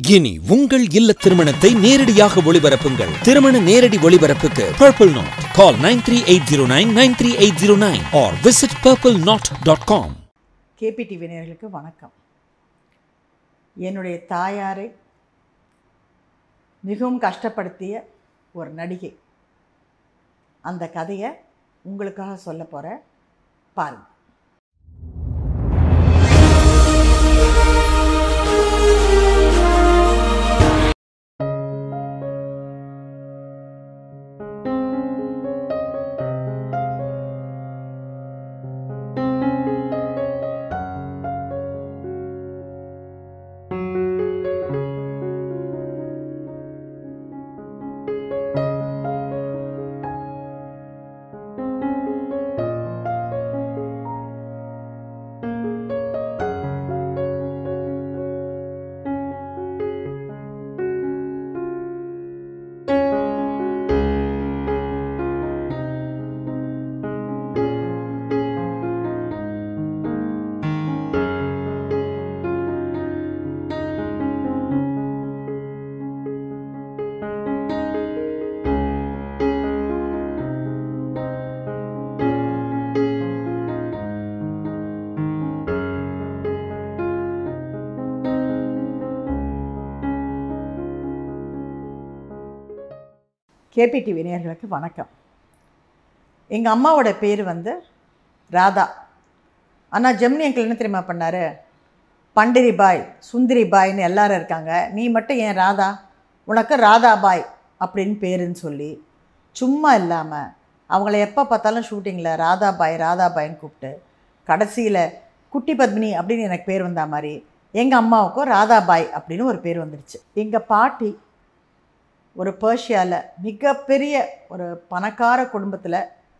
இனி உங்கள் இல்ல திருமணத்தை நேரடியாக ஒளிபரப்புங்கள் திருமண நேரடி ஒளிபரப்புக்கு purple knot call nine three eight zero nine nine three eight zero nine or visit purple knot dot com KPTV நேயர்களுக்கு வணக்கம் என்னுடைய தாயாரை மிகவும் கஷ்டப்படுத்திய ஒரு நடிகை அந்த கதையை உங்களுக்காக சொல்ல போகிறேன் பாருங்க கேபிடிவி நேயர்களுக்கு வணக்கம் எங்கள் அம்மாவோட பேர் வந்து ராதா ஆனால் ஜெமினி அங்கிள் என்ன தெரியுமா பண்ணார் பண்டிரி பாய் சுந்தரி பாய்னு எல்லாரும் இருக்காங்க நீ மட்டும் ஏன் ராதா உனக்கு ராதா பாய் அப்படின்னு பேருன்னு சொல்லி சும்மா இல்லாமல் அவங்கள எப்போ பார்த்தாலும் ஷூட்டிங்கில் ராதா பாய் ராதா பாய்னு கூப்பிட்டு கடைசியில் குட்டி பத்மினி அப்படின்னு எனக்கு பேர் வந்த மாதிரி எங்கள் அம்மாவுக்கும் ராதா பாய் அப்படின்னு ஒரு பேர் வந்துடுச்சு எங்கள் பாட்டி ஒரு பேர்ஷியாவில் மிகப்பெரிய ஒரு பணக்கார குடும்பத்தில்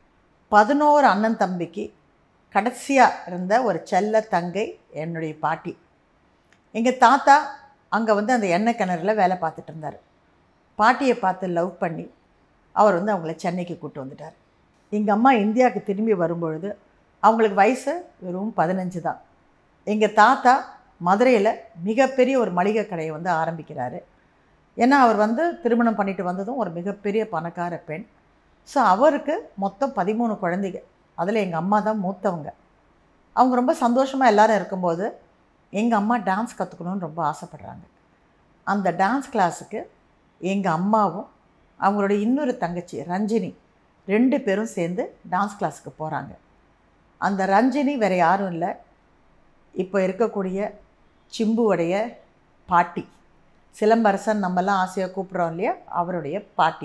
பதினோரு அண்ணன் தம்பிக்கு கடைசியாக இருந்த ஒரு செல்ல தங்கை என்னுடைய பாட்டி எங்கள் தாத்தா அங்கே வந்து அந்த எண்ணெய் கிணறுல வேலை பார்த்துட்டு இருந்தார் பாட்டியை பார்த்து லவ் பண்ணி அவர் வந்து அவங்கள சென்னைக்கு கூப்பிட்டு வந்துட்டார் எங்கள் அம்மா இந்தியாவுக்கு திரும்பி வரும்பொழுது அவங்களுக்கு வயசு வெறும் பதினஞ்சு தான் எங்கள் தாத்தா மதுரையில் மிகப்பெரிய ஒரு மளிகை கடையை வந்து ஆரம்பிக்கிறாரு ஏன்னா அவர் வந்து திருமணம் பண்ணிட்டு வந்ததும் ஒரு மிகப்பெரிய பணக்கார பெண் ஸோ அவருக்கு மொத்தம் பதிமூணு குழந்தைங்க அதில் எங்கள் அம்மா தான் மூத்தவங்க அவங்க ரொம்ப சந்தோஷமாக எல்லாரும் இருக்கும்போது எங்கள் அம்மா டான்ஸ் கற்றுக்கணுன்னு ரொம்ப ஆசைப்படுறாங்க அந்த டான்ஸ் கிளாஸுக்கு எங்கள் அம்மாவும் அவங்களோட இன்னொரு தங்கச்சி ரஞ்சினி ரெண்டு பேரும் சேர்ந்து டான்ஸ் கிளாஸுக்கு போகிறாங்க அந்த ரஞ்சினி வேறு யாரும் இல்லை இப்போ இருக்கக்கூடிய சிம்புவுடைய பாட்டி சிலம்பரசன் நம்மலாம் ஆசையாக கூப்பிட்றோம் இல்லையா அவருடைய பாட்டி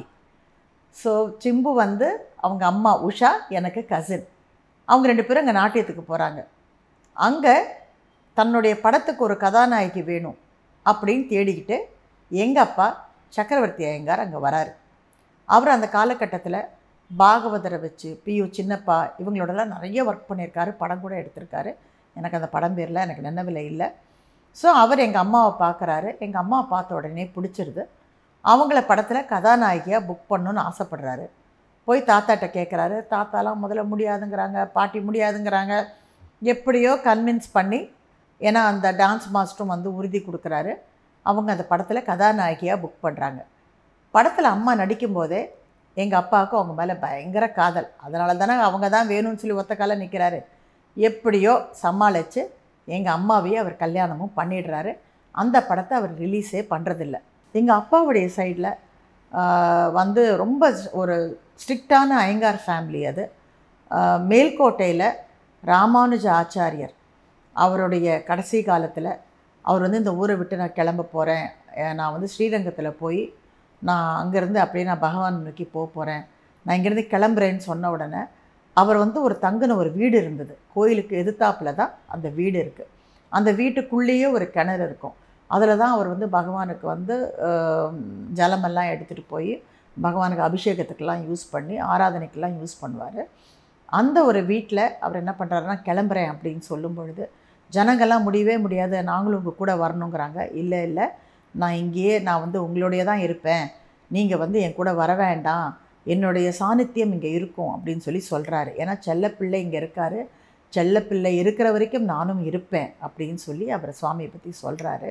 ஸோ சிம்பு வந்து அவங்க அம்மா உஷா எனக்கு கசின் அவங்க ரெண்டு பேரும் அங்கே நாட்டியத்துக்கு போகிறாங்க அங்கே தன்னுடைய படத்துக்கு ஒரு கதாநாயகி வேணும் அப்படின்னு தேடிக்கிட்டு எங்கள் அப்பா சக்கரவர்த்தி ஐயங்கார் அங்கே வராரு அவர் அந்த காலகட்டத்தில் பாகவதரை வச்சு பியு சின்னப்பா இவங்களோடலாம் நிறைய ஒர்க் பண்ணியிருக்காரு படம் கூட எடுத்திருக்காரு எனக்கு அந்த படம் பேரில் எனக்கு நினைவில் இல்லை ஸோ அவர் எங்கள் அம்மாவை பார்க்குறாரு எங்கள் அம்மாவை பார்த்த உடனே பிடிச்சிருது அவங்கள படத்தில் கதாநாயகியாக புக் பண்ணணுன்னு ஆசைப்படுறாரு போய் தாத்தாட்ட கேட்குறாரு தாத்தாலாம் முதல்ல முடியாதுங்கிறாங்க பாட்டி முடியாதுங்கிறாங்க எப்படியோ கன்வின்ஸ் பண்ணி ஏன்னா அந்த டான்ஸ் மாஸ்டரும் வந்து உறுதி கொடுக்குறாரு அவங்க அந்த படத்தில் கதாநாயகியாக புக் பண்ணுறாங்க படத்தில் அம்மா நடிக்கும்போதே எங்கள் அப்பாவுக்கு அவங்க மேலே பயங்கர காதல் அதனால தானே அவங்க தான் வேணும்னு சொல்லி ஒத்த கால நிற்கிறாரு எப்படியோ சமாளித்து எங்கள் அம்மாவையே அவர் கல்யாணமும் பண்ணிடுறாரு அந்த படத்தை அவர் ரிலீஸே பண்ணுறதில்ல எங்கள் அப்பாவுடைய சைடில் வந்து ரொம்ப ஒரு ஸ்ட்ரிக்டான ஐயங்கார் ஃபேமிலி அது ஆஹ் மேல்கோட்டையில் ராமானுஜ ஆச்சாரியர் அவருடைய கடைசி காலத்தில் அவர் வந்து இந்த ஊரை விட்டு நான் கிளம்ப போகிறேன் நான் வந்து ஸ்ரீரங்கத்தில் போய் நான் அங்கேருந்து அப்படியே நான் பகவான் நோக்கி போக போகிறேன் நான் இங்கேருந்து கிளம்புறேன்னு சொன்ன உடனே அவர் வந்து ஒரு தங்குன ஒரு வீடு இருந்தது கோயிலுக்கு எதிர்த்தாப்பில் தான் அந்த வீடு இருக்குது அந்த வீட்டுக்குள்ளேயே ஒரு கிணறு இருக்கும் அதில் தான் அவர் வந்து பகவானுக்கு வந்து ஆஹ், ஜலமெல்லாம் எடுத்துகிட்டு போய் பகவானுக்கு அபிஷேகத்துக்கெல்லாம் யூஸ் பண்ணி ஆராதனைக்கெல்லாம் யூஸ் பண்ணுவார் அந்த ஒரு வீட்டில் அவர் என்ன பண்ணுறாருன்னா கிளம்புறேன் அப்படின்னு சொல்லும் பொழுது ஜனங்கள்லாம் முடியவே முடியாது நாங்களும் உங்கள் கூட வரணுங்கிறாங்க இல்லை இல்லை நான் இங்கேயே நான் வந்து உங்களோடைய தான் இருப்பேன் நீங்கள் வந்து என் கூட வர வேண்டாம் என்னுடைய சாநித்தியம் இங்கே இருக்கும் அப்படின்னு சொல்லி சொல்கிறாரு ஏன்னா செல்லப்பிள்ளை இங்கே இருக்கார் செல்லப்பிள்ளை இருக்கிற வரைக்கும் நானும் இருப்பேன் அப்படின்னு சொல்லி அவர் சுவாமியை பற்றி சொல்கிறாரு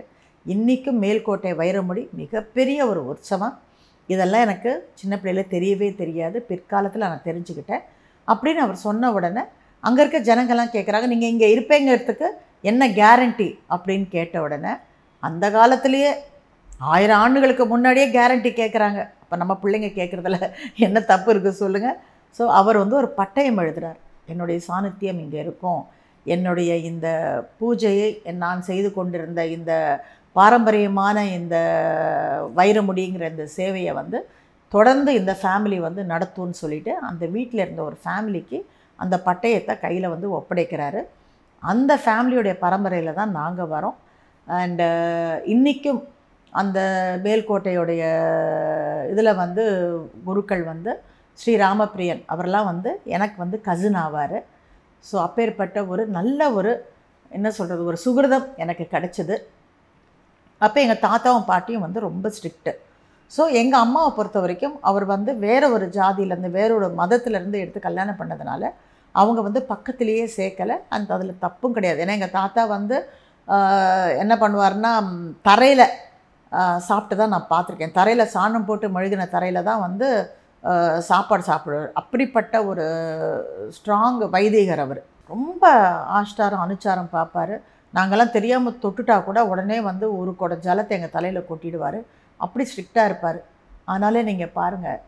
இன்றைக்கும் மேல்கோட்டை வைரமுடி மிகப்பெரிய ஒரு உற்சவம் இதெல்லாம் எனக்கு சின்ன பிள்ளையில தெரியவே தெரியாது பிற்காலத்தில் நான் தெரிஞ்சுக்கிட்டேன் அப்படின்னு அவர் சொன்ன உடனே அங்கே இருக்க ஜனங்கள்லாம் கேட்குறாங்க நீங்கள் இங்கே இருப்பேங்கிறதுக்கு என்ன கேரண்டி அப்படின்னு கேட்ட உடனே அந்த காலத்திலேயே ஆயிரம் ஆண்டுகளுக்கு முன்னாடியே கேரண்டி கேட்குறாங்க அப்போ நம்ம பிள்ளைங்க கேட்குறதுல என்ன தப்பு இருக்குது சொல்லுங்கள் ஸோ அவர் வந்து ஒரு பட்டயம் எழுதுறார் என்னுடைய சாநித்தியம் இங்கே இருக்கும் என்னுடைய இந்த பூஜையை நான் செய்து கொண்டிருந்த இந்த பாரம்பரியமான இந்த வைரமுடிங்கிற இந்த சேவையை வந்து தொடர்ந்து இந்த ஃபேமிலி வந்து நடத்தும்னு சொல்லிட்டு அந்த வீட்டில் இருந்த ஒரு ஃபேமிலிக்கு அந்த பட்டயத்தை கையில் வந்து ஒப்படைக்கிறாரு அந்த ஃபேமிலியுடைய பரம்பரையில் தான் நாங்கள் வரோம் அண்டு இன்றைக்கும் அந்த மேல்கோட்டையுடைய இதில் வந்து குருக்கள் வந்து ஸ்ரீ ராமப்பிரியன் அவரெல்லாம் வந்து எனக்கு வந்து கசின் ஆவார் ஸோ அப்பேற்பட்ட ஒரு நல்ல ஒரு என்ன சொல்கிறது ஒரு சுகிருதம் எனக்கு கிடச்சிது அப்போ எங்கள் தாத்தாவும் பாட்டியும் வந்து ரொம்ப ஸ்ட்ரிக்ட்டு ஸோ எங்கள் அம்மாவை பொறுத்த வரைக்கும் அவர் வந்து வேற ஒரு ஜாதியிலேருந்து வேற ஒரு மதத்திலேருந்து எடுத்து கல்யாணம் பண்ணதுனால அவங்க வந்து பக்கத்திலேயே சேர்க்கலை அந்த அதில் தப்பும் கிடையாது ஏன்னா எங்கள் தாத்தா வந்து ஆஹ், என்ன பண்ணுவார்னா தரையில் சாப்பிட்டு தான் நான் பார்த்துருக்கேன் தரையில் சாணம் போட்டு மழுகின தரையில் தான் வந்து ஆஹ், சாப்பாடு சாப்பிடுவார் அப்படிப்பட்ட ஒரு ஸ்ட்ராங் வைதிகர் அவர் ரொம்ப ஆஷ்டாரம் அனுச்சாரம் பார்ப்பாரு நாங்கள்லாம் தெரியாமல் தொட்டுட்டா கூட உடனே வந்து ஒரு குடம் ஜலத்தை எங்கள் தலையில் கொட்டிடுவார் அப்படி ஸ்ட்ரிக்டாக இருப்பார் ஆனாலே நீங்கள் பாருங்கள்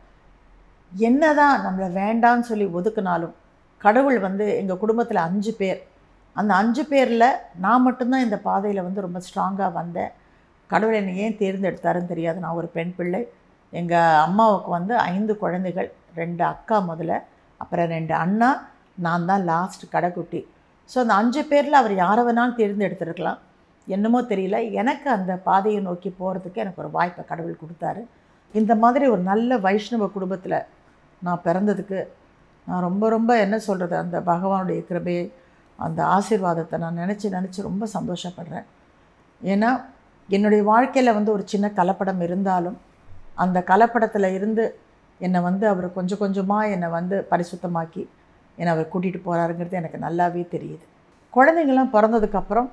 என்னதான் நம்மளை வேண்டான்னு சொல்லி ஒதுக்குனாலும் கடவுள் வந்து எங்கள் குடும்பத்தில் அஞ்சு பேர் அந்த அஞ்சு பேரில் நான் மட்டும்தான் இந்த பாதையில் வந்து ரொம்ப ஸ்ட்ராங்காக வந்தேன் கடவுள் என்னை ஏன் தேர்ந்தெடுத்தாருன்னு தெரியாது நான் ஒரு பெண் பிள்ளை எங்கள் அம்மாவுக்கு வந்து ஐந்து குழந்தைகள் ரெண்டு அக்கா முதல்ல அப்புறம் ரெண்டு அண்ணா நான் தான் லாஸ்ட் கடைக்குட்டி ஸோ அந்த அஞ்சு பேரில் அவர் யாரை வேணாலும் தேர்ந்தெடுத்திருக்கலாம் என்னமோ தெரியல எனக்கு அந்த பாதையை நோக்கி போகிறதுக்கு எனக்கு ஒரு வாய்ப்பை கடவுள் கொடுத்தாரு இந்த மாதிரி ஒரு நல்ல வைஷ்ணவ குடும்பத்தில் நான் பிறந்ததுக்கு நான் ரொம்ப ரொம்ப என்ன சொல்கிறது அந்த பகவானுடைய கிருபையை அந்த ஆசீர்வாதத்தை நான் நினச்சி நினச்சி ரொம்ப சந்தோஷப்படுறேன் ஏன்னா என்னுடைய வாழ்க்கையில் வந்து ஒரு சின்ன கலப்படம் இருந்தாலும் அந்த கலப்படத்தில் இருந்து என்னை வந்து அவர் கொஞ்சம் கொஞ்சமாக என்னை வந்து பரிசுத்தமாக்கி என்னை அவர் கூட்டிகிட்டு போகிறாருங்கிறது எனக்கு நல்லாவே தெரியுது குழந்தைங்கள்லாம் பிறந்ததுக்கப்புறம்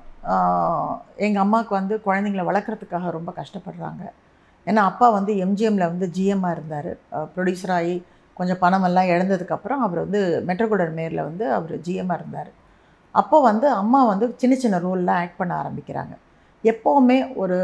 எங்கள் அம்மாவுக்கு வந்து குழந்தைங்கள வளர்க்குறதுக்காக ரொம்ப கஷ்டப்படுறாங்க ஏன்னா அப்பா வந்து எம்ஜிஎம்மில் வந்து ஜிஎம்மாக இருந்தார் ப்ரொடியூசர் ஆகி கொஞ்சம் பணமெல்லாம் இழந்ததுக்கப்புறம் அவர் வந்து மெட்ரோகுடர் மேரில் வந்து அவர் ஜிஎம்மாக இருந்தார் அப்போ வந்து அம்மா வந்து சின்ன சின்ன ரோல்லாம் ஆக்ட் பண்ண ஆரம்பிக்கிறாங்க எப்போவுமே ஒரு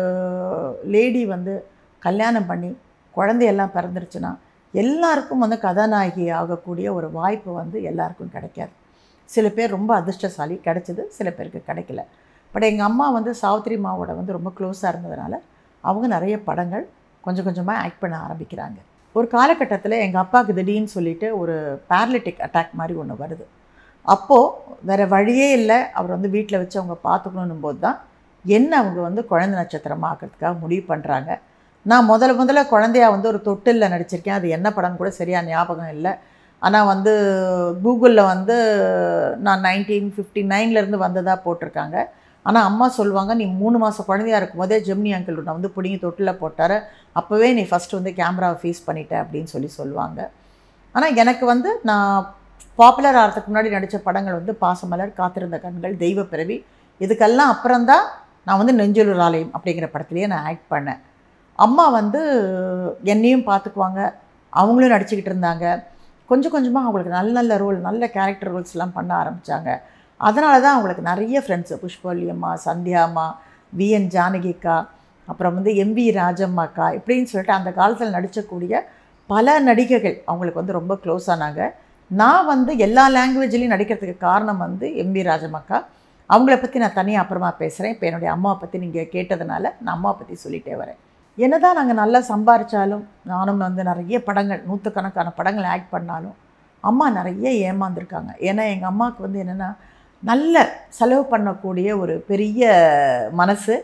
லேடி வந்து கல்யாணம் பண்ணி குழந்தையெல்லாம் பிறந்துருச்சுன்னா எல்லாருக்கும் வந்து கதாநாயகி ஆகக்கூடிய ஒரு வாய்ப்பு வந்து எல்லாருக்கும் கிடைக்காது சில பேர் ரொம்ப அதிர்ஷ்டசாலி கிடைச்சது சில பேருக்கு கிடைக்கல பட் எங்கள் அம்மா வந்து சாவித்திரி மாவோட வந்து ரொம்ப க்ளோஸாக இருந்ததுனால அவங்க நிறைய படங்கள் கொஞ்சம் கொஞ்சமாக ஆக்ட் பண்ண ஆரம்பிக்கிறாங்க ஒரு காலகட்டத்தில் எங்கள் அப்பாவுக்கு திடீர்னு சொல்லிட்டு ஒரு பேரலிட்டிக் அட்டாக் மாதிரி ஒன்று வருது அப்போது வேறு வழியே இல்லை அவர் வந்து வீட்டில் வச்சு அவங்க பார்த்துக்கணும் போது தான் என்ன அவங்க வந்து குழந்தை நட்சத்திரம் ஆக்கிறதுக்காக முடிவு பண்ணுறாங்க நான் முதல்ல முதல்ல குழந்தையா வந்து ஒரு தொட்டிலில் நடிச்சிருக்கேன் அது என்ன படம்னு கூட சரியாக ஞாபகம் இல்லை ஆனால் வந்து கூகுளில் வந்து நான் நைன்டீன் ஃபிஃப்டி நைன்லேருந்து வந்ததாக போட்டிருக்காங்க ஆனால் அம்மா சொல்லுவாங்க நீ மூணு மாதம் குழந்தையா இருக்கும் போதே ஜெமினி அங்கிள் நான் வந்து பிடிங்கி தொட்டில் போட்டார் அப்போவே நீ ஃபஸ்ட்டு வந்து கேமராவை ஃபேஸ் பண்ணிட்ட அப்படின்னு சொல்லி சொல்லுவாங்க ஆனால் எனக்கு வந்து நான் பாப்புலர் ஆகிறதுக்கு முன்னாடி நடித்த படங்கள் வந்து பாசமலர் காத்திருந்த கண்கள் தெய்வ பிறவி இதுக்கெல்லாம் அப்புறம்தான் நான் வந்து நெஞ்சலூர் ஆலயம் அப்படிங்கிற படத்துலேயே நான் ஆக்ட் பண்ணேன் அம்மா வந்து என்னையும் பார்த்துக்குவாங்க அவங்களும் நடிச்சுக்கிட்டு இருந்தாங்க கொஞ்சம் கொஞ்சமாக அவங்களுக்கு நல்ல நல்ல ரோல் நல்ல கேரக்டர் ரோல்ஸ்லாம் பண்ண ஆரம்பித்தாங்க அதனால தான் அவங்களுக்கு நிறைய ஃப்ரெண்ட்ஸு புஷ்பவல்லி அம்மா சந்தியாம்மா விஎன் ஜானகிக்கா அப்புறம் வந்து எம்வி ராஜம்மாக்கா இப்படின்னு சொல்லிட்டு அந்த காலத்தில் நடிக்கக்கூடிய பல நடிகைகள் அவங்களுக்கு வந்து ரொம்ப க்ளோஸ் ஆனாங்க நான் வந்து எல்லா லாங்குவேஜ்லேயும் நடிக்கிறதுக்கு காரணம் வந்து எம்பி ராஜமக்கா அவங்கள பற்றி நான் தனியாக அப்புறமா பேசுகிறேன் இப்போ என்னுடைய அம்மாவை பற்றி நீங்கள் கேட்டதுனால நான் அம்மாவை பற்றி சொல்லிட்டே வரேன் என்னதான் நாங்கள் நல்லா சம்பாரித்தாலும் நானும் வந்து நிறைய படங்கள் நூற்றுக்கணக்கான படங்கள் ஆக்ட் பண்ணாலும் அம்மா நிறைய ஏமாந்துருக்காங்க ஏன்னா எங்கள் அம்மாவுக்கு வந்து என்னென்னா நல்ல செலவு பண்ணக்கூடிய ஒரு பெரிய மனசு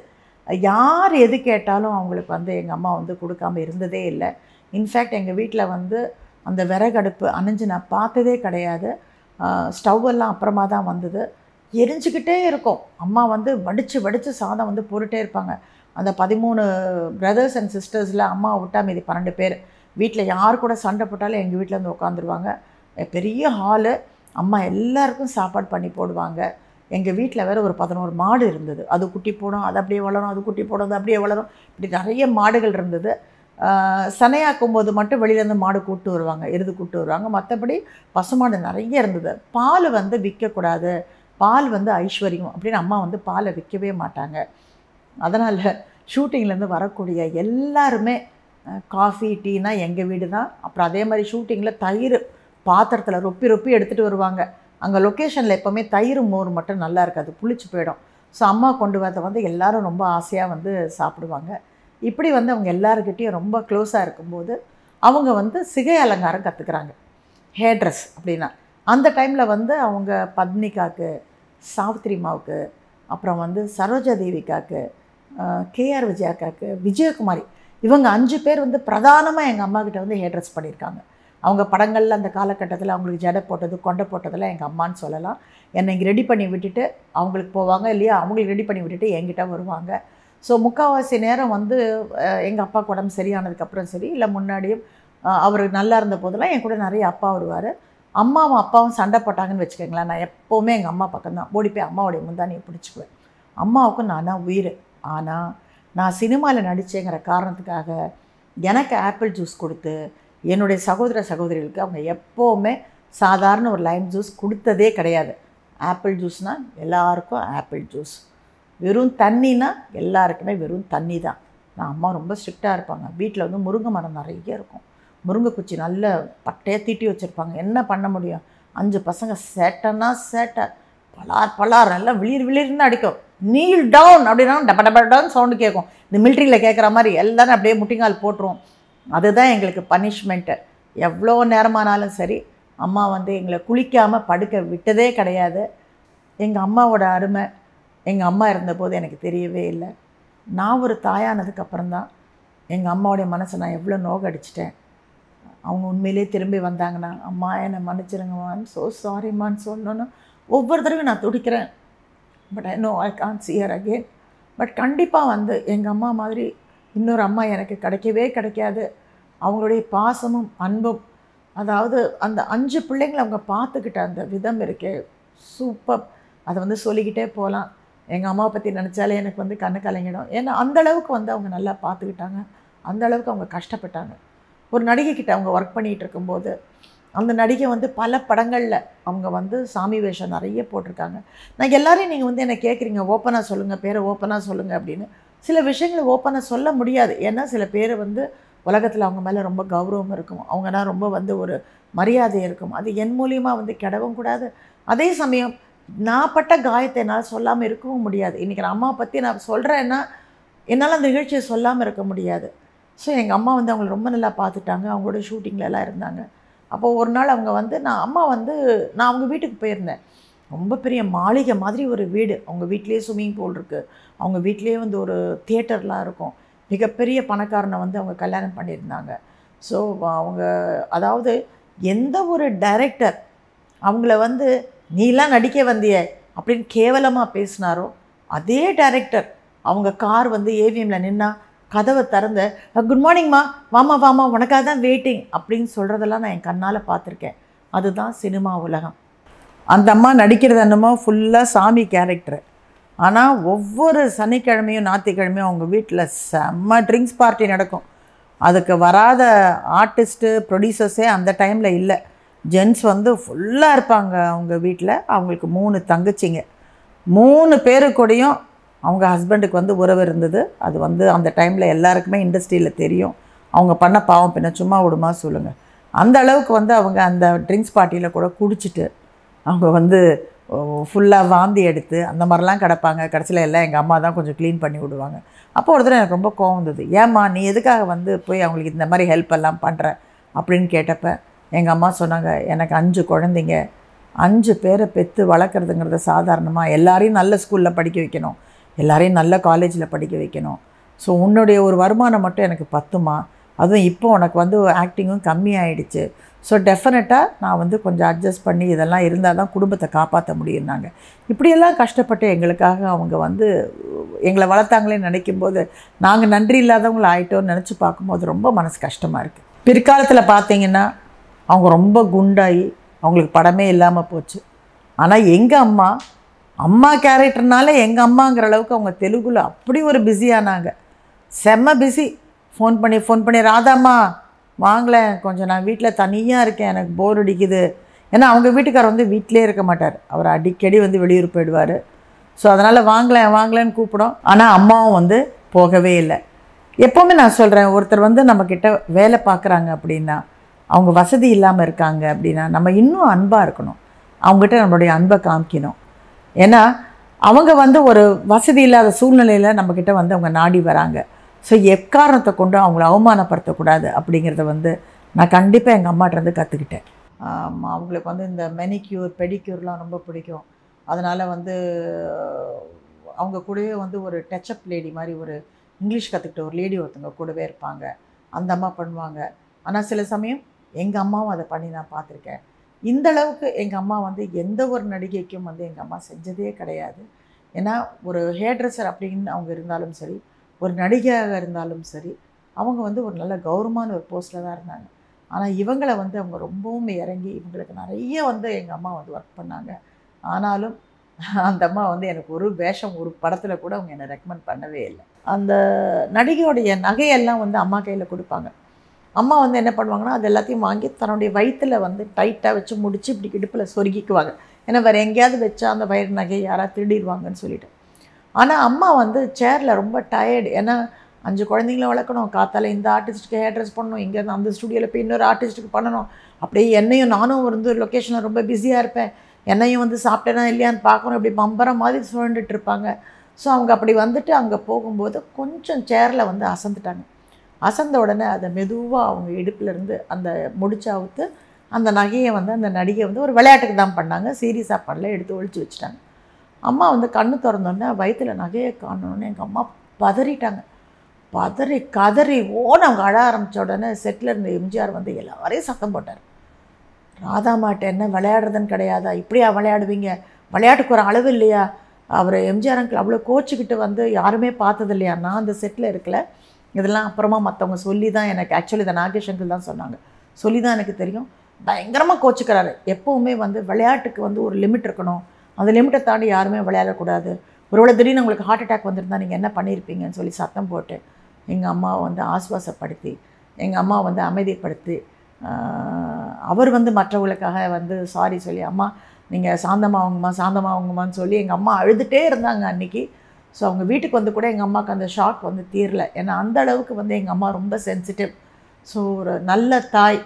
யார் எது கேட்டாலும் அவங்களுக்கு வந்து எங்கள் அம்மா வந்து கொடுக்காம இருந்ததே இல்லை இன்ஃபேக்ட் எங்கள் வீட்டில் வந்து அந்த விறகடுப்பு அணைஞ்சு நான் பார்த்ததே கிடையாது ஸ்டவ் எல்லாம் அப்புறமா தான் வந்தது எரிஞ்சுக்கிட்டே இருக்கும் அம்மா வந்து வடித்து வடித்து சாதம் வந்து போட்டுட்டே இருப்பாங்க அந்த பதிமூணு பிரதர்ஸ் அண்ட் சிஸ்டர்ஸில் அம்மா விட்டா மீதி பன்னெண்டு பேர் வீட்டில் யார் கூட சண்டை போட்டாலும் எங்கள் வீட்டில் வந்து உட்காந்துருவாங்க பெரிய ஹாலு அம்மா எல்லாருக்கும் சாப்பாடு பண்ணி போடுவாங்க எங்கள் வீட்டில் வேற ஒரு பதினோரு மாடு இருந்தது அது குட்டி போடும் அது அப்படியே வளரும் அது குட்டி போடும் அது அப்படியே வளரும் இப்படி நிறைய மாடுகள் இருந்தது ஆஹ் சனையாக்கும் போது மட்டும் வெளியிலேருந்து மாடு கூட்டு வருவாங்க எருது கூட்டு வருவாங்க மற்றபடி பசுமாடு நிறைய இருந்தது பால் வந்து விற்கக்கூடாது பால் வந்து ஐஸ்வர்யம் அப்படின்னு அம்மா வந்து பாலை விற்கவே மாட்டாங்க அதனால் ஷூட்டிங்லேருந்து வரக்கூடிய எல்லாருமே காஃபி டீனா எங்கள் வீடு தான் அப்புறம் அதே மாதிரி ஷூட்டிங்கில் தயிர் பாத்திரத்தில் ரொப்பி ரொப்பி எடுத்துகிட்டு வருவாங்க அங்கே லொக்கேஷனில் எப்போவுமே தயிர் மோர் மட்டும் நல்லா இருக்காது புளிச்சு போயிடும் ஸோ அம்மா கொண்டு வரதை வந்து எல்லாரும் ரொம்ப ஆசையாக வந்து சாப்பிடுவாங்க இப்படி வந்து அவங்க எல்லாருக்கிட்டேயும் ரொம்ப க்ளோஸாக இருக்கும்போது அவங்க வந்து சிகை அலங்காரம் கற்றுக்குறாங்க ஹேர் ட்ரெஸ் அப்படின்னா அந்த டைமில் வந்து அவங்க பத்னிகாக்கு சாவித்ரிமாவுக்கு அப்புறம் வந்து சரோஜா தேவிகாக்கு கேஆர் விஜயாக்காக்கு விஜயகுமாரி இவங்க அஞ்சு பேர் வந்து பிரதானமாக எங்கள் அம்மா கிட்ட வந்து ஹேர் ட்ரெஸ் பண்ணியிருக்காங்க அவங்க படங்களில் அந்த காலகட்டத்தில் அவங்களுக்கு ஜடை போட்டது கொண்டை போட்டதெல்லாம் எங்கள் அம்மான்னு சொல்லலாம் என்னை இங்கே ரெடி பண்ணி விட்டுட்டு அவங்களுக்கு போவாங்க இல்லையா அவங்களுக்கு ரெடி பண்ணி விட்டுட்டு என்கிட்ட வருவாங்க ஸோ முக்கால்வாசி நேரம் வந்து எங்கள் அப்பாவுக்கு உடம்பு சரியானதுக்கப்புறம் சரி இல்லை முன்னாடியும் அஹ், அவர் நல்லா இருந்த போதெல்லாம் என் கூட நிறைய அப்பா வருவார் அம்மாவும் அப்பாவும் சண்டை போட்டாங்கன்னு வச்சுக்கோங்களேன் நான் எப்போவுமே எங்கள் அம்மா பக்கம் தான் ஓடி போய் அம்மாவுடைய முந்தானியை பிடிச்சிக்குவேன் அம்மாவுக்கும் நான் தான் உயிர் ஆனால் நான் சினிமாவில் நடித்தேங்கிற காரணத்துக்காக எனக்கு ஆப்பிள் ஜூஸ் கொடுத்து என்னுடைய சகோதர சகோதரிகளுக்கு அவங்க எப்போவுமே சாதாரண ஒரு லைம் ஜூஸ் கொடுத்ததே கிடையாது ஆப்பிள் ஜூஸ்னால் எல்லாருக்கும் ஆப்பிள் ஜூஸ் வெறும் தண்ணினா எல்லாருக்குமே வெறும் தண்ணி தான் நான் அம்மா ரொம்ப ஸ்ட்ரிக்டாக இருப்பாங்க வீட்டில் வந்து முருங்கை மரம் நிறைய இருக்கும் முருங்கை குச்சி நல்ல பட்டையாக தீட்டி வச்சுருப்பாங்க என்ன பண்ண முடியும் அஞ்சு பசங்க சேட்டைன்னா சேட்டை பலார் பலார் எல்லாம் விளிர் விளிர்னு அடிக்கும் நீல் டவுன் அப்படின்னா டப டப டவுன் சவுண்டு கேட்கும் இந்த மிலிட்ரியில் கேட்குற மாதிரி எல்லாரும் அப்படியே முட்டிங்கால் போட்டுருவோம் அதுதான் எங்களுக்கு பனிஷ்மெண்ட்டு எவ்வளோ நேரமானாலும் சரி அம்மா வந்து எங்களை குளிக்காமல் படுக்க விட்டதே கிடையாது எங்கள் அம்மாவோட அருமை எங்கள் அம்மா இருந்தபோது எனக்கு தெரியவே இல்லை நான் ஒரு தாயானதுக்கு அப்புறம்தான் எங்கள் அம்மாவுடைய மனசை நான் எவ்வளோ நோகடிச்சிட்டேன் அவங்க உண்மையிலே திரும்பி வந்தாங்கன்னா அம்மா என்னை மன்னிச்சிருங்கம்மான்னு ஸோ சாரிம்மான்னு சொல்லணுன்னு ஒவ்வொரு தடவையும் நான் துடிக்கிறேன் but I know I can cheer again but கண்டிப்பாக வந்து எங்கள் அம்மா மாதிரி இன்னொரு அம்மா எனக்கு கிடைக்கவே கிடைக்காது அவங்களுடைய பாசமும் அன்பும் அதாவது அந்த அஞ்சு பிள்ளைங்களை அவங்க பார்த்துக்கிட்ட அந்த விதம் இருக்கே சூப்பர் அதை வந்து சொல்லிக்கிட்டே போகலாம் எங்கள் அம்மாவை பற்றி நினச்சாலே எனக்கு வந்து கண்ணு கலங்கிடும் ஏன்னா அந்த அளவுக்கு வந்து அவங்க நல்லா பார்த்துக்கிட்டாங்க அந்த அளவுக்கு அவங்க கஷ்டப்பட்டாங்க ஒரு நடிகை கிட்ட அவங்க ஒர்க் பண்ணிகிட்டு இருக்கும்போது அந்த நடிகை வந்து பல படங்களில் அவங்க வந்து சாமி வேஷம் நிறைய போட்டிருக்காங்க நான் எல்லாரையும் நீங்கள் வந்து என்ன கேட்குறீங்க ஓப்பனாக சொல்லுங்கள் பேரை ஓப்பனாக சொல்லுங்கள் அப்படின்னு சில விஷயங்களை ஓப்பனாக சொல்ல முடியாது ஏன்னா சில பேர் வந்து உலகத்தில் அவங்க மேலே ரொம்ப கௌரவம் இருக்கும் அவங்கன்னா ரொம்ப வந்து ஒரு மரியாதை இருக்கும் அது என் மூலியமாக வந்து கெடவும் கூடாது அதே சமயம் நான் பட்ட காயத்தை என்னால் சொல்லாமல் இருக்கவும் முடியாது இன்றைக்கி நான் அம்மா பற்றி நான் சொல்கிறேன்னா என்னால் அந்த நிகழ்ச்சியை சொல்லாமல் இருக்க முடியாது ஸோ எங்கள் அம்மா வந்து அவங்களை ரொம்ப நல்லா பார்த்துட்டாங்க அவங்களோட ஷூட்டிங்கில் எல்லாம் இருந்தாங்க அப்போ ஒரு நாள் அவங்க வந்து நான் அம்மா வந்து நான் அவங்க வீட்டுக்கு போயிருந்தேன் ரொம்ப பெரிய மாளிகை மாதிரி ஒரு வீடு அவங்க வீட்லேயே ஸ்விம்மிங் பூல் இருக்குது அவங்க வீட்லேயே வந்து ஒரு தியேட்டர்லாம் இருக்கும் மிகப்பெரிய பணக்காரனை வந்து அவங்க கல்யாணம் பண்ணியிருந்தாங்க ஸோ அவங்க அதாவது எந்த ஒரு டைரக்டர் அவங்கள வந்து நீலாம் நடிக்க வந்தியே அப்படின்னு கேவலமாக பேசினாரோ அதே டைரக்டர் அவங்க கார் வந்து ஏவிஎம்மில் நின்னா கதவை திறந்து குட் மார்னிங்மா வாமா வாமா உனக்காக தான் வெயிட்டிங் அப்படின்னு சொல்கிறதெல்லாம் நான் என் கண்ணால் பார்த்துருக்கேன் அதுதான் சினிமா உலகம் அந்த அம்மா நடிக்கிறது என்னமோ ஃபுல்லாக சாமி கேரக்டர் ஆனால் ஒவ்வொரு சனிக்கிழமையும் ஞாயிற்றுக்கிழமையும் அவங்க வீட்டில் செம்ம ட்ரிங்க்ஸ் பார்ட்டி நடக்கும் அதுக்கு வராத ஆர்டிஸ்ட்டு ப்ரொடியூசர்ஸே அந்த டைமில் இல்லை ஜென்ஸ் வந்து ஃபுல்லாக இருப்பாங்க அவங்க வீட்டில் அவங்களுக்கு மூணு தங்கச்சிங்க மூணு பேரு கூடயும் அவங்க ஹஸ்பண்டுக்கு வந்து உறவு இருந்தது அது வந்து அந்த டைமில் எல்லாருக்குமே இண்டஸ்ட்ரியில் தெரியும் அவங்க பண்ண பாவம் பின்ன சும்மா விடுமா சொல்லுங்கள் அந்த அளவுக்கு வந்து அவங்க அந்த ட்ரிங்க்ஸ் பார்ட்டியில் கூட குடிச்சிட்டு அவங்க வந்து ஃபுல்லாக வாந்தி எடுத்து அந்த மாதிரிலாம் கிடப்பாங்க கடைசியில் எல்லாம் எங்கள் அம்மா தான் கொஞ்சம் க்ளீன் பண்ணி விடுவாங்க அப்போ ஒரு தடவை எனக்கு ரொம்ப கோவம் வந்தது ஏம்மா நீ எதுக்காக வந்து போய் அவங்களுக்கு இந்த மாதிரி ஹெல்ப் எல்லாம் பண்ணுற அப்படின்னு கேட்டப்ப எங்கள் அம்மா சொன்னாங்க எனக்கு அஞ்சு குழந்தைங்க அஞ்சு பேரை பெற்று வளர்க்குறதுங்கிறது சாதாரணமாக எல்லாரையும் நல்ல ஸ்கூலில் படிக்க வைக்கணும் எல்லாரையும் நல்ல காலேஜில் படிக்க வைக்கணும் ஸோ உன்னுடைய ஒரு வருமானம் மட்டும் எனக்கு பத்துமா அதுவும் இப்போ உனக்கு வந்து ஆக்டிங்கும் கம்மியாயிடுச்சு ஸோ டெஃபினட்டாக நான் வந்து கொஞ்சம் அட்ஜஸ்ட் பண்ணி இதெல்லாம் இருந்தால் தான் குடும்பத்தை காப்பாற்ற முடியும்னாங்க இப்படியெல்லாம் கஷ்டப்பட்டு எங்களுக்காக அவங்க வந்து எங்களை வளர்த்தாங்களே நினைக்கும்போது நாங்கள் நன்றி இல்லாதவங்களை ஆயிட்டோம்னு நினச்சி பார்க்கும்போது ரொம்ப மனசு கஷ்டமாக இருக்குது பிற்காலத்தில் பார்த்தீங்கன்னா அவங்க ரொம்ப குண்டாகி அவங்களுக்கு படமே இல்லாமல் போச்சு ஆனால் எங்கள் அம்மா அம்மா கேரக்டர்னால எங்கள் அம்மாங்கிற அளவுக்கு அவங்க தெலுங்குல அப்படி ஒரு பிஸியானாங்க செம்ம பிஸி ஃபோன் பண்ணி ஃபோன் பண்ணி ராதாம்மா வாங்களேன் கொஞ்சம் நான் வீட்டில் தனியாக இருக்கேன் எனக்கு போர் அடிக்குது ஏன்னா அவங்க வீட்டுக்காரர் வந்து வீட்டிலே இருக்க மாட்டார் அவர் அடிக்கடி வந்து வெளியூர் போயிடுவார் ஸோ அதனால் வாங்களேன் வாங்களேன்னு கூப்பிடும் ஆனால் அம்மாவும் வந்து போகவே இல்லை எப்போவுமே நான் சொல்கிறேன் ஒருத்தர் வந்து நம்மக்கிட்ட வேலை பார்க்குறாங்க அப்படின்னா அவங்க வசதி இல்லாமல் இருக்காங்க அப்படின்னா நம்ம இன்னும் அன்பாக இருக்கணும் அவங்ககிட்ட நம்மளுடைய அன்பை காமிக்கணும் ஏன்னா அவங்க வந்து ஒரு வசதி இல்லாத சூழ்நிலையில் நம்மக்கிட்ட வந்து அவங்க நாடி வராங்க ஸோ எக்காரணத்தை கொண்டு அவங்கள அவமானப்படுத்தக்கூடாது அப்படிங்கிறத வந்து நான் கண்டிப்பாக எங்கள் அம்மாட்டேருந்து கற்றுக்கிட்டேன் அவங்களுக்கு வந்து இந்த மெனிக்யூர் பெடிக்யூர்லாம் ரொம்ப பிடிக்கும் அதனால் வந்து அவங்க கூடவே வந்து ஒரு டச்சப் லேடி மாதிரி ஒரு இங்கிலீஷ் கற்றுக்கிட்ட ஒரு லேடி ஒருத்தவங்க கூடவே இருப்பாங்க அந்த அம்மா பண்ணுவாங்க ஆனால் சில சமயம் எங்கள் அம்மாவும் அதை பண்ணி நான் பார்த்துருக்கேன் இந்த அளவுக்கு எங்கள் அம்மா வந்து எந்த ஒரு நடிகைக்கும் வந்து எங்கள் அம்மா செஞ்சதே கிடையாது ஏன்னா ஒரு ஹேர் ட்ரெஸ்ஸர் அப்படின்னு அவங்க இருந்தாலும் சரி ஒரு நடிகையாக இருந்தாலும் சரி அவங்க வந்து ஒரு நல்ல கௌரவமான ஒரு போஸ்ட்டில் தான் இருந்தாங்க ஆனால் இவங்களை வந்து அவங்க ரொம்பவும் இறங்கி இவங்களுக்கு நிறைய வந்து எங்கள் அம்மா வந்து ஒர்க் பண்ணாங்க ஆனாலும் அந்த அம்மா வந்து எனக்கு ஒரு வேஷம் ஒரு படத்தில் கூட அவங்க என்னை ரெக்கமெண்ட் பண்ணவே இல்லை அந்த நடிகையோடைய நகையெல்லாம் வந்து அம்மா கையில் கொடுப்பாங்க அம்மா வந்து என்ன பண்ணுவாங்கன்னா அது எல்லாத்தையும் வாங்கி தன்னுடைய வயிற்றில் வந்து டைட்டாக வச்சு முடிச்சு இப்படி இடுப்பில் சொருகிக்குவாங்க ஏன்னா வேறு எங்கேயாவது வச்சா அந்த வயிறு நகை யாராவது திருடிடுவாங்கன்னு சொல்லிட்டு ஆனால் அம்மா வந்து சேரில் ரொம்ப டயர்டு ஏன்னா அஞ்சு குழந்தைங்கள வளர்க்கணும் காத்தால இந்த ஆர்டிஸ்ட்டுக்கு ஹேர் ட்ரெஸ் பண்ணணும் இங்கேருந்து அந்த ஸ்டுடியோவில் போய் இன்னொரு ஆர்டிஸ்ட்டுக்கு பண்ணணும் அப்படியே என்னையும் நானும் வந்து லொக்கேஷனில் ரொம்ப பிஸியாக இருப்பேன் என்னையும் வந்து சாப்பிட்டேனா இல்லையான்னு பார்க்கணும் இப்படி பம்பரம் மாதிரி சுழண்டுட்டு இருப்பாங்க ஸோ அவங்க அப்படி வந்துட்டு அங்கே போகும்போது கொஞ்சம் சேரில் வந்து அசந்துட்டாங்க அசந்த உடனே அதை மெதுவாக அவங்க இடுப்புலேருந்து அந்த முடிச்சு அவுத்து அந்த நகையை வந்து அந்த நடிகை வந்து ஒரு விளையாட்டுக்கு தான் பண்ணாங்க சீரியஸாக பண்ணல எடுத்து ஒழிச்சு வச்சுட்டாங்க அம்மா வந்து கண்ணு திறந்தோடனே வயிற்றுல நகையை காணணுன்னு எங்கள் அம்மா பதறிட்டாங்க பதறி கதறி ஓன அவங்க அழ ஆரம்பித்த உடனே செட்டில் இருந்த எம்ஜிஆர் வந்து எல்லாரையும் சத்தம் போட்டார் ராதாமாட்ட என்ன விளையாடுறதுன்னு கிடையாதா இப்படியா விளையாடுவீங்க விளையாட்டுக்கு ஒரு அளவு இல்லையா அவர் எம்ஜிஆர் அங்கிள் அவ்வளோ கோச்சிக்கிட்டு வந்து யாருமே பார்த்தது இல்லையா நான் அந்த செட்டில் இருக்கல இதெல்லாம் அப்புறமா மற்றவங்க சொல்லி தான் எனக்கு ஆக்சுவலி இதை நாகேஷ் அங்கிள் தான் சொன்னாங்க சொல்லி தான் எனக்கு தெரியும் பயங்கரமாக கோச்சிக்கிறாரு எப்போவுமே வந்து விளையாட்டுக்கு வந்து ஒரு லிமிட் இருக்கணும் அந்த லிமிட்டை தாண்டி யாருமே விளையாடக்கூடாது ஒருவேளை திடீர்னு உங்களுக்கு ஹார்ட் அட்டாக் வந்திருந்தால் நீங்கள் என்ன பண்ணியிருப்பீங்கன்னு சொல்லி சத்தம் போட்டு எங்கள் அம்மாவை வந்து ஆஸ்வாசப்படுத்தி எங்கள் அம்மா வந்து அமைதிப்படுத்தி ஆஹ், அவர் வந்து மற்றவங்களுக்காக வந்து சாரி சொல்லி அம்மா நீங்கள் சாந்தமாகுங்கம்மா சாந்தமாகுங்கம்மான்னு சொல்லி எங்கள் அம்மா அழுதுகிட்டே இருந்தாங்க அன்றைக்கி ஸோ அவங்க வீட்டுக்கு வந்து கூட எங்கள் அம்மாவுக்கு அந்த ஷாக் வந்து தீரல ஏன்னா அந்த அளவுக்கு வந்து எங்கள் அம்மா ரொம்ப சென்சிட்டிவ் ஸோ ஒரு நல்ல தாய்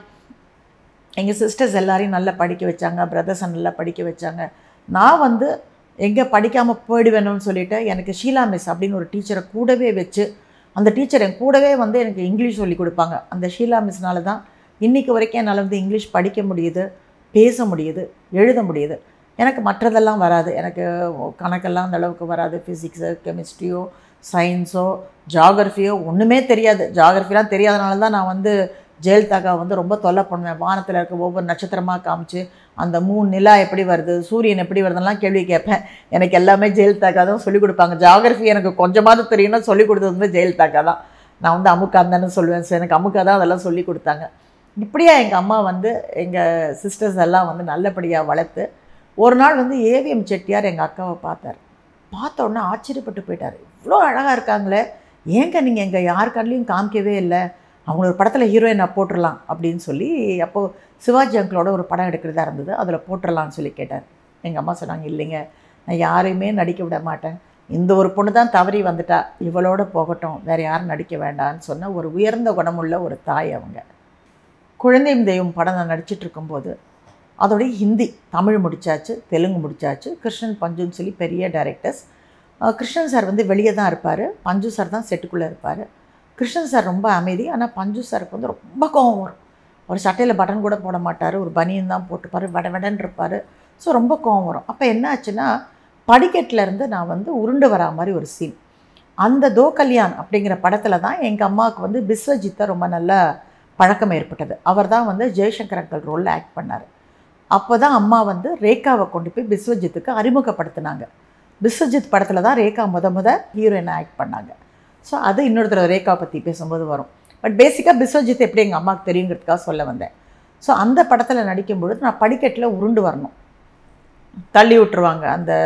எங்கள் சிஸ்டர்ஸ் எல்லாரையும் நல்லா படிக்க வச்சாங்க பிரதர்ஸை நல்லா படிக்க வச்சாங்க நான் வந்து எங்கே படிக்காமல் போயிடுவேணும்னு சொல்லிட்டு எனக்கு ஷீலா மிஸ் அப்படின்னு ஒரு டீச்சரை கூடவே வச்சு அந்த டீச்சர் என் கூடவே வந்து எனக்கு இங்கிலீஷ் சொல்லி கொடுப்பாங்க அந்த ஷீலா மிஸ்னால தான் இன்றைக்கி வரைக்கும் என்னால் வந்து இங்கிலீஷ் படிக்க முடியுது பேச முடியுது எழுத முடியுது எனக்கு மற்றதெல்லாம் வராது எனக்கு கணக்கெல்லாம் அந்த அளவுக்கு வராது ஃபிசிக்ஸு கெமிஸ்ட்ரியோ சயின்ஸோ ஜாகிரஃபியோ ஒன்றுமே தெரியாது ஜாகிரஃபிலாம் தெரியாதனால தான் நான் வந்து ஜெயலலிதாக்கா வந்து ரொம்ப தொல்லை பண்ணுவேன் வானத்தில் இருக்க ஒவ்வொரு நட்சத்திரமாக காமிச்சு அந்த மூணு நிலா எப்படி வருது சூரியன் எப்படி வருதுலாம் கேள்வி கேட்பேன் எனக்கு எல்லாமே ஜெயலலிதாக்கா தான் சொல்லிக் கொடுப்பாங்க ஜாகிரஃபி எனக்கு கொஞ்சமாவது தெரியும்னா சொல்லிக் கொடுத்தது வந்து ஜெயலலிதாக்கா தான் நான் வந்து அமுக்காந்தான்னு சொல்லுவேன் சார் எனக்கு அமுக்கா தான் அதெல்லாம் சொல்லி கொடுத்தாங்க இப்படியா எங்கள் அம்மா வந்து எங்கள் சிஸ்டர்ஸ் எல்லாம் வந்து நல்லபடியாக வளர்த்து ஒரு நாள் வந்து ஏவிஎம் செட்டியார் எங்கள் அக்காவை பார்த்தார் பார்த்த உடனே ஆச்சரியப்பட்டு போயிட்டார் இவ்வளோ அழகாக இருக்காங்களே ஏங்க நீங்கள் எங்கள் யார் கண்ணிலையும் காமிக்கவே இல்லை அவங்கள ஒரு படத்தில் ஹீரோயினை போட்டுடலாம் அப்படின்னு சொல்லி அப்போது சிவாஜி அங்கிளோட ஒரு படம் எடுக்கிறதா இருந்தது அதில் போட்டுடலான்னு சொல்லி கேட்டார் எங்கள் அம்மா சொன்னாங்க இல்லைங்க நான் யாரையுமே நடிக்க விட மாட்டேன் இந்த ஒரு பொண்ணு தான் தவறி வந்துட்டா இவளோட போகட்டும் வேறு யாரும் நடிக்க வேண்டாம்னு சொன்ன ஒரு உயர்ந்த குணமுள்ள ஒரு தாய் அவங்க குழந்தையும் தெய்வம் படம் நான் நடிச்சிட்டு இருக்கும்போது அதோடைய ஹிந்தி தமிழ் முடிச்சாச்சு தெலுங்கு முடிச்சாச்சு கிருஷ்ணன் பஞ்சுன்னு சொல்லி பெரிய டைரக்டர்ஸ் கிருஷ்ணன் சார் வந்து வெளியே தான் இருப்பார் பஞ்சு சார் தான் செட்டுக்குள்ளே இருப்பார் கிருஷ்ணன் சார் ரொம்ப அமைதி ஆனால் பஞ்சு சாருக்கு வந்து ரொம்ப கோவம் வரும் ஒரு சட்டையில் பட்டன் கூட போட மாட்டார் ஒரு பனியன் தான் போட்டுப்பார் வட வடன்னு இருப்பார் ஸோ ரொம்ப கோவம் வரும் அப்போ என்ன ஆச்சுன்னா படிக்கட்டில் இருந்து நான் வந்து உருண்டு வரா மாதிரி ஒரு சீன் அந்த தோ கல்யாண் அப்படிங்கிற படத்தில் தான் எங்கள் அம்மாவுக்கு வந்து பிஸ்வஜித்தை ரொம்ப நல்ல பழக்கம் ஏற்பட்டது அவர் தான் வந்து ஜெய்சங்கர் அங்கிள் ரோலில் ஆக்ட் பண்ணார் அப்போ தான் அம்மா வந்து ரேகாவை கொண்டு போய் பிஸ்வஜித்துக்கு அறிமுகப்படுத்தினாங்க பிஸ்வஜித் படத்தில் தான் ரேகா முத முத ஹீரோயினை ஆக்ட் பண்ணாங்க ஸோ அது இன்னொரு தடவை ரேகா பற்றி பேசும்போது வரும் பட் பேசிக்காக பிஸ்வஜித் எப்படி எங்கள் அம்மாவுக்கு தெரியுங்கிறதுக்காக சொல்ல வந்தேன் ஸோ அந்த படத்தில் நடிக்கும்பொழுது நான் படிக்கட்டில் உருண்டு வரணும் தள்ளி விட்டுருவாங்க அந்த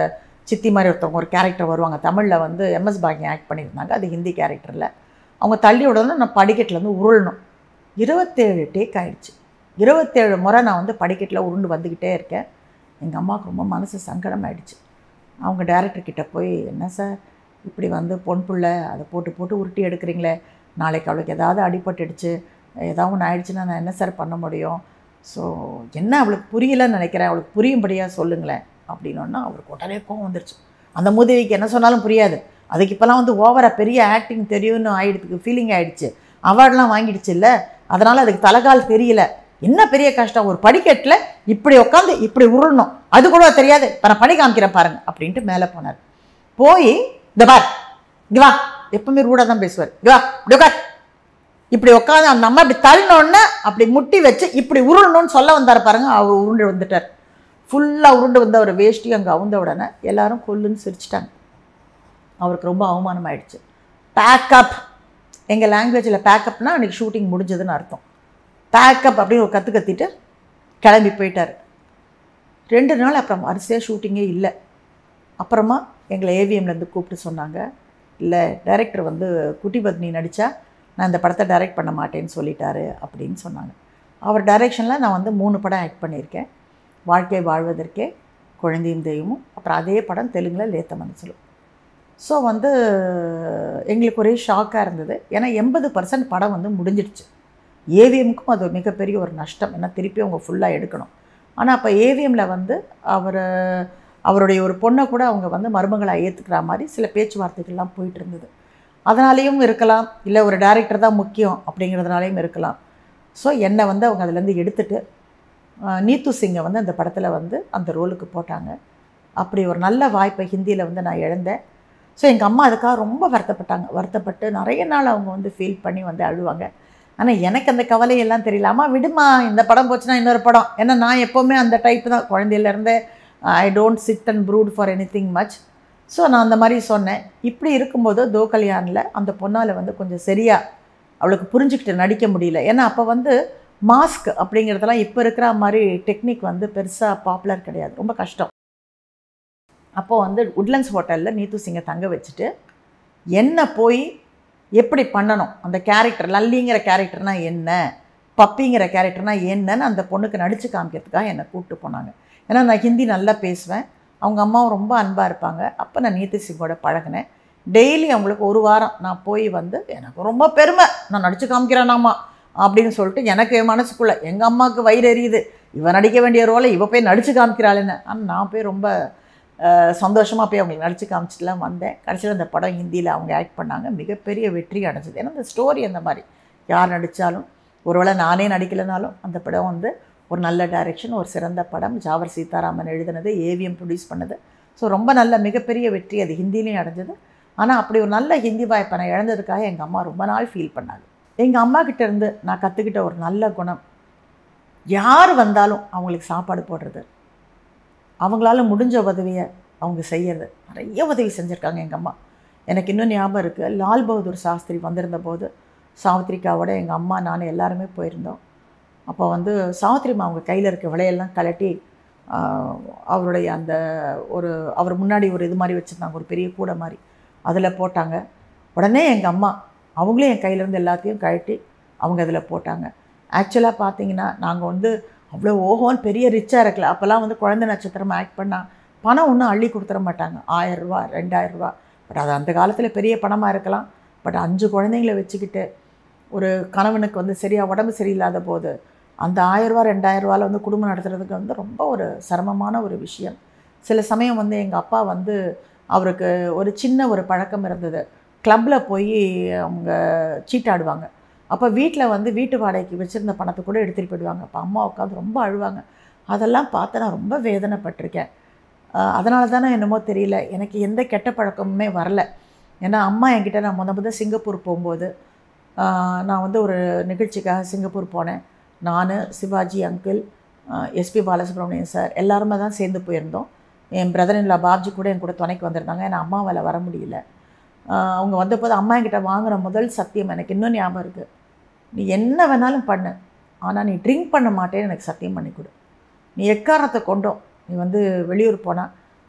சித்தி மாதிரி ஒருத்தவங்க ஒரு கேரக்டர் வருவாங்க தமிழில் வந்து எம்எஸ் பாக்யம் ஆக்ட் பண்ணியிருந்தாங்க அது ஹிந்தி கேரக்டரில் அவங்க தள்ளி விடணும் நான் படிக்கட்டிலேருந்து உருளணும் இருபத்தேழு டேக் ஆயிடுச்சு இருபத்தேழு முறை நான் வந்து படிக்கட்டில் உருண்டு வந்துக்கிட்டே இருக்கேன் எங்கள் அம்மாவுக்கு ரொம்ப மனசு சங்கடமாயிடுச்சு அவங்க டேரக்டர் கிட்ட போய் என்ன சார் இப்படி வந்து பொன் புள்ள அதை போட்டு போட்டு உருட்டி எடுக்கிறீங்களே நாளைக்கு அவளுக்கு ஏதாவது அடிபட்டுடுச்சு ஏதாவது ஒன்று ஆயிடுச்சுன்னா நான் என்ன சார் பண்ண முடியும் ஸோ என்ன அவளுக்கு புரியலன்னு நினைக்கிறேன் அவளுக்கு புரியும்படியாக சொல்லுங்களேன் அப்படின்னோன்னா அவருக்கு உடனே கோவம் வந்துருச்சு அந்த மூதேவிக்கு என்ன சொன்னாலும் புரியாது அதுக்கு இப்போலாம் வந்து ஓவராக பெரிய ஆக்டிங் தெரியும்னு ஆயிடுத்துக்கு ஃபீலிங் ஆயிடுச்சு அவார்ட்லாம் வாங்கிடுச்சு இல்லை அதனால் அதுக்கு தலைகால் தெரியல என்ன பெரிய கஷ்டம் ஒரு படிக்கட்டில் இப்படி உட்காந்து இப்படி உருளணும் அது கூட தெரியாது இப்போ நான் பண்ணி காமிக்கிறேன் பாருங்க அப்படின்ட்டு மேலே போனார் போய் இந்த பார் இங்க வா எப்பவுமே ரூடாக தான் பேசுவார் இங்க வா இப்படி உட்கார் இப்படி உட்காந்து அந்த அம்மா இப்படி தள்ளினோடனே அப்படி முட்டி வச்சு இப்படி உருளணும்னு சொல்ல வந்தார் பாருங்க அவர் உருண்டு வந்துட்டார் ஃபுல்லாக உருண்டு வந்த ஒரு வேஷ்டி அங்கே அவுந்த உடனே எல்லாரும் கொல்லுன்னு சிரிச்சிட்டாங்க அவருக்கு ரொம்ப அவமானம் ஆயிடுச்சு பேக்கப் எங்கள் லாங்குவேஜில் பேக்கப்னா அன்றைக்கி ஷூட்டிங் முடிஞ்சதுன்னு அர்த்தம் பேக்கப் அப்படின்னு ஒரு கற்று கத்திட்டு கிளம்பி போயிட்டார் ரெண்டு நாள் அப்புறம் வரிசையாக ஷூட்டிங்கே இல்லை அப்புறமா எங்களை ஏவிஎம்லேருந்து கூப்பிட்டு சொன்னாங்க இல்லை டைரக்டர் வந்து குட்டி பத்னி நடித்தா நான் இந்த படத்தை டைரக்ட் பண்ண மாட்டேன்னு சொல்லிட்டாரு அப்படின்னு சொன்னாங்க அவர் டைரெக்ஷனில் நான் வந்து மூணு படம் ஆக்ட் பண்ணியிருக்கேன் வாழ்க்கை வாழ்வதற்கே குழந்தையும் தெய்வமும் அப்புறம் அதே படம் தெலுங்கில் லேத்த மனசிலும் ஸோ வந்து எங்களுக்கு ஒரே ஷாக்காக இருந்தது ஏன்னா எண்பது பர்சன்ட் படம் வந்து முடிஞ்சிடுச்சு ஏவிஎம்க்கும் அது ஒரு மிகப்பெரிய ஒரு நஷ்டம் ஏன்னா திருப்பி அவங்க ஃபுல்லாக எடுக்கணும் ஆனால் அப்போ ஏவிஎம்மில் வந்து அவர் அவருடைய ஒரு பொண்ணை கூட அவங்க வந்து மருமகளாக ஏற்றுக்கிற மாதிரி சில பேச்சுவார்த்தைகள்லாம் போயிட்டு இருந்தது அதனாலேயும் இருக்கலாம் இல்லை ஒரு டைரக்டர் தான் முக்கியம் அப்படிங்கிறதுனாலையும் இருக்கலாம் ஸோ என்னை வந்து அவங்க அதுலேருந்து எடுத்துட்டு ஆஹ், நீத்து சிங்கை வந்து அந்த படத்தில் வந்து அந்த ரோலுக்கு போட்டாங்க அப்படி ஒரு நல்ல வாய்ப்பை ஹிந்தியில் வந்து நான் இழந்தேன் ஸோ எங்கள் அம்மா அதுக்காக ரொம்ப வருத்தப்பட்டாங்க வருத்தப்பட்டு நிறைய நாள் அவங்க வந்து ஃபீல் பண்ணி வந்து அழுவாங்க ஆனால் எனக்கு அந்த கவலையெல்லாம் தெரியல அம்மா விடுமா இந்த படம் போச்சுன்னா இன்னொரு படம் ஏன்னா நான் எப்போவுமே அந்த டைப் தான் குழந்தையிலேருந்தே I don't sit and brood for anything much so நான் அந்த மாதிரி சொன்னேன் இப்படி இருக்கும்போது தோ கல்யாணில் அந்த பொண்ணால் வந்து கொஞ்சம் சரியாக அவளுக்கு புரிஞ்சுக்கிட்டு நடிக்க முடியல ஏன்னா அப்போ வந்து மாஸ்க் அப்படிங்கிறதெல்லாம் இப்போ இருக்கிற மாதிரி டெக்னிக் வந்து பெருசாக பாப்புலர் கிடையாது ரொம்ப கஷ்டம் அப்போது வந்து உட்லண்ட்ஸ் ஹோட்டலில் நீத்து சிங்கை தங்க வச்சுட்டு என்ன போய் எப்படி பண்ணணும் அந்த கேரக்டர் லல்லிங்கிற கேரக்டர்னால் என்ன பப்பிங்கிற கேரக்டர்னால் என்னன்னு அந்த பொண்ணுக்கு நடித்து காமிக்கிறதுக்காக என்னை கூப்பிட்டு போனாங்க ஏன்னா நான் ஹிந்தி நல்லா பேசுவேன் அவங்க அம்மாவும் ரொம்ப அன்பாக இருப்பாங்க அப்போ நான் நீத்து சிங்கோட பழகினேன் டெய்லி அவங்களுக்கு ஒரு வாரம் நான் போய் வந்து எனக்கு ரொம்ப பெருமை நான் நடித்து காமிக்கிறேனாமா அப்படின்னு சொல்லிட்டு எனக்கு என் மனசுக்குள்ளே எங்கள் அம்மாவுக்கு வயிறு எரியுது இவ நடிக்க வேண்டிய ரோலை இவ போய் நடித்து காமிக்கிறாளுன்னு ஆனால் நான் போய் ரொம்ப சந்தோஷமாக போய் அவங்களுக்கு நடித்து காமிச்சிட்டுலாம் வந்தேன் கடைசியில் அந்த படம் ஹிந்தியில் அவங்க ஆக்ட் பண்ணாங்க மிகப்பெரிய வெற்றி அடைஞ்சது ஏன்னா அந்த ஸ்டோரி அந்த மாதிரி யார் நடித்தாலும் ஒருவேளை நானே நடிக்கலைனாலும் அந்த படம் வந்து ஒரு நல்ல டைரக்ஷன் ஒரு சிறந்த படம் ஜாவர் சீதாராமன் எழுதினது ஏவிஎம் ப்ரொடியூஸ் பண்ணது ஸோ ரொம்ப நல்ல மிகப்பெரிய வெற்றி அது ஹிந்திலையும் அடைஞ்சது ஆனால் அப்படி ஒரு நல்ல ஹிந்தி வாய்ப்பை நான் இழந்ததுக்காக எங்கள் அம்மா ரொம்ப நாள் ஃபீல் பண்ணாங்க எங்கள் அம்மா கிட்ட இருந்து நான் கற்றுக்கிட்ட ஒரு நல்ல குணம் யார் வந்தாலும் அவங்களுக்கு சாப்பாடு போடுறது அவங்களால முடிஞ்ச உதவியை அவங்க செய்யறது நிறைய உதவி செஞ்சுருக்காங்க எங்கள் அம்மா எனக்கு இன்னும் ஞாபகம் இருக்குது லால் பகதூர் சாஸ்திரி வந்திருந்த போது சாவித்திரிக்காவோட எங்கள் அம்மா நான் எல்லாருமே போயிருந்தோம் அப்போ வந்து சாவித்திரிமா அவங்க கையில் இருக்க விலையெல்லாம் கலட்டி ஆஹ், அவருடைய அந்த ஒரு அவர் முன்னாடி ஒரு இது மாதிரி வச்சுருந்தாங்க ஒரு பெரிய கூடை மாதிரி அதில் போட்டாங்க உடனே எங்கள் அம்மா அவங்களே என் கையிலேருந்து எல்லாத்தையும் கழட்டி அவங்க அதில் போட்டாங்க ஆக்சுவலாக பார்த்தீங்கன்னா நாங்கள் வந்து அவ்வளோ ஓஹோன்னு பெரிய ரிச்சாக இருக்கல அப்போல்லாம் வந்து குழந்தை நட்சத்திரம் ஆக்ட் பண்ணால் பணம் ஒன்றும் அள்ளி கொடுத்துட மாட்டாங்க ஆயரூவா ரெண்டாயிரரூவா பட் அது அந்த காலத்தில் பெரிய பணமாக இருக்கலாம் பட் அஞ்சு குழந்தைங்கள வச்சுக்கிட்டு ஒரு கணவனுக்கு வந்து சரியாக உடம்பு சரியில்லாத போது அந்த ஆயரூவா ரெண்டாயிரரூவாவில் வந்து குடும்பம் நடத்துறதுக்கு வந்து ரொம்ப ஒரு சிரமமான ஒரு விஷயம் சில சமயம் வந்து எங்கள் அப்பா வந்து அவருக்கு ஒரு சின்ன ஒரு பழக்கம் இருந்தது கிளப்பில் போய் அவங்க சீட்டாடுவாங்க அப்போ வீட்டில் வந்து வீட்டு வாடகைக்கு வச்சுருந்த பணத்தை கூட எடுத்துகிட்டு போயிடுவாங்க அப்போ அம்மா உட்காந்து ரொம்ப அழுவாங்க அதெல்லாம் பார்த்து நான் ரொம்ப வேதனைப்பட்டிருக்கேன் அதனால தானே என்னமோ தெரியல எனக்கு எந்த கெட்ட பழக்கமுமே வரல ஏன்னா அம்மா என்கிட்ட நான் முத முத சிங்கப்பூர் போகும்போது ஆஹ், நான் வந்து ஒரு நிகழ்ச்சிக்காக சிங்கப்பூர் போனேன் நான் Sivaji uncle SP Balasubramanian sir எல்லாருமே தான் சேர்ந்து போயிருந்தோம் என் பிரதர் இல்லா பாப்ஜி கூட என் கூட துணைக்கு வந்திருந்தாங்க ஏன்னா அம்மாவால் வர முடியல ஆஹ், அவங்க வந்தபோது அம்மா என்கிட்ட வாங்குன முதல் சத்தியம் எனக்கு இன்னும் ஞாபகம் இருக்குது நீ என்ன வேணாலும் பண்ணு ஆனால் நீ ட்ரிங்க் பண்ண மாட்டேன்னு எனக்கு சத்தியம் பண்ணி கொடு நீ எக்காரணத்தை கொண்டோம் நீ வந்து வெளியூர் போனால்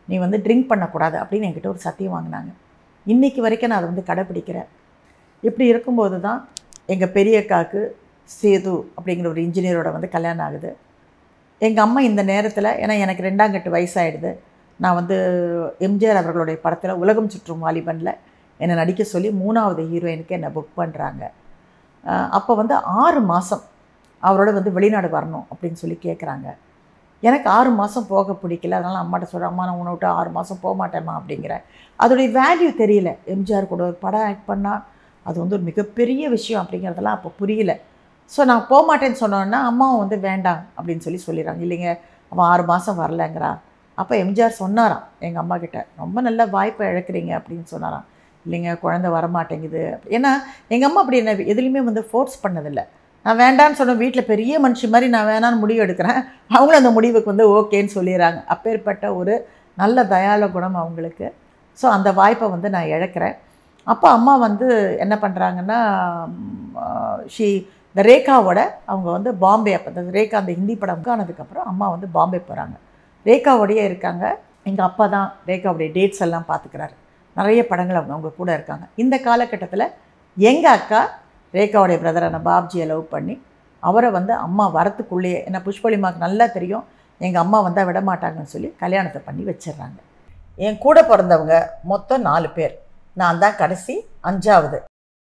நீ வந்து ட்ரிங்க் பண்ணக்கூடாது அப்படின்னு என்கிட்ட ஒரு சத்தியம் வாங்கினாங்க இன்றைக்கி வரைக்கும் நான் அதை வந்து கடைப்பிடிக்கிறேன் இப்படி இருக்கும்போது தான் எங்கள் பெரியக்காக்கு சேது அப்படிங்கிற ஒரு இன்ஜினியரோட வந்து கல்யாணம் ஆகுது எங்கள் அம்மா இந்த நேரத்தில் ஏன்னா எனக்கு ரெண்டாம் கட்டு வயசாகிடுது நான் வந்து எம்ஜிஆர் அவர்களுடைய படத்தில் உலகம் சுற்றும் வாலிபனில் என்னை நடிக்க சொல்லி மூணாவது ஹீரோயினுக்கு என்னை புக் பண்ணுறாங்க அப்போ வந்து ஆறு மாதம் அவரோட வந்து வெளிநாடு வரணும் அப்படின்னு சொல்லி கேட்குறாங்க எனக்கு ஆறு மாதம் போக பிடிக்கல அதனால் அம்மாட்ட சொல்கிறேன் அம்மா நான் உன்னை விட்டு ஆறு மாதம் போக மாட்டேம்மா அப்படிங்கிறேன் அதோடைய வேல்யூ தெரியல எம்ஜிஆர் கூட ஒரு படம் ஆக்ட் பண்ணால் அது வந்து ஒரு மிகப்பெரிய விஷயம் அப்படிங்கிறதெல்லாம் அப்போ புரியல ஸோ நான் போக மாட்டேன்னு சொன்னோன்னா அம்மாவும் வந்து வேண்டாம் அப்படின்னு சொல்லி சொல்லிடுறாங்க இல்லைங்க அவன் ஆறு மாதம் வரலங்கிறா அப்போ எம்ஜிஆர் சொன்னாராம் எங்கள் அம்மா கிட்ட ரொம்ப நல்ல வாய்ப்பை இழக்கிறீங்க அப்படின்னு சொன்னாராம் இல்லைங்க குழந்தை வரமாட்டேங்குது ஏன்னா எங்கள் அம்மா அப்படி என்ன எதுலேயுமே வந்து ஃபோர்ஸ் பண்ணதில்லை நான் வேண்டான்னு சொன்ன வீட்டில் பெரிய மனுஷி மாதிரி நான் வேணான்னு முடிவு எடுக்கிறேன் அவங்களும் அந்த முடிவுக்கு வந்து ஓகேன்னு சொல்லிடுறாங்க அப்பேற்பட்ட ஒரு நல்ல தயால குணம் அவங்களுக்கு ஸோ அந்த வாய்ப்பை வந்து நான் இழக்கிறேன் அப்போ அம்மா வந்து என்ன பண்ணுறாங்கன்னா ஷீ இந்த ரேகாவோட அவங்க வந்து பாம்பே அப்போ இந்த ரேகா அந்த ஹிந்தி படம் ஆனதுக்கப்புறம் அம்மா வந்து பாம்பே போகிறாங்க ரேகாவோடையே இருக்காங்க எங்கள் அப்பா தான் ரேகாவுடைய டேட்ஸ் எல்லாம் பார்த்துக்கிறாரு நிறைய படங்கள் அவங்க அவங்க கூட இருக்காங்க இந்த காலகட்டத்தில் எங்கள் அக்கா ரேகாவுடைய பிரதரான பாப்ஜியை லவ் பண்ணி அவரை வந்து அம்மா வரத்துக்குள்ளேயே என்ன புஷ்பலிமாக்கு நல்லா தெரியும் எங்கள் அம்மா வந்தால் விட மாட்டாங்கன்னு சொல்லி கல்யாணத்தை பண்ணி வச்சிடுறாங்க என் கூட பிறந்தவங்க மொத்தம் நாலு பேர் நான் தான் கடைசி அஞ்சாவது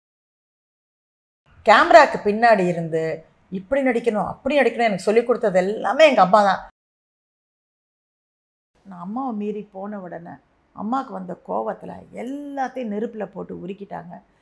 கேமராக்கு பின்னாடி இருந்து இப்படி நடிக்கணும் அப்படி நடிக்கணும் எனக்கு சொல்லிக் கொடுத்தது எல்லாமே எங்கள் அம்மா தான் நான் அம்மாவை மீறி போன உடனே அம்மாவுக்கு வந்த கோவத்தில் எல்லாத்தையும் நெருப்பில் போட்டு உருக்கிட்டாங்க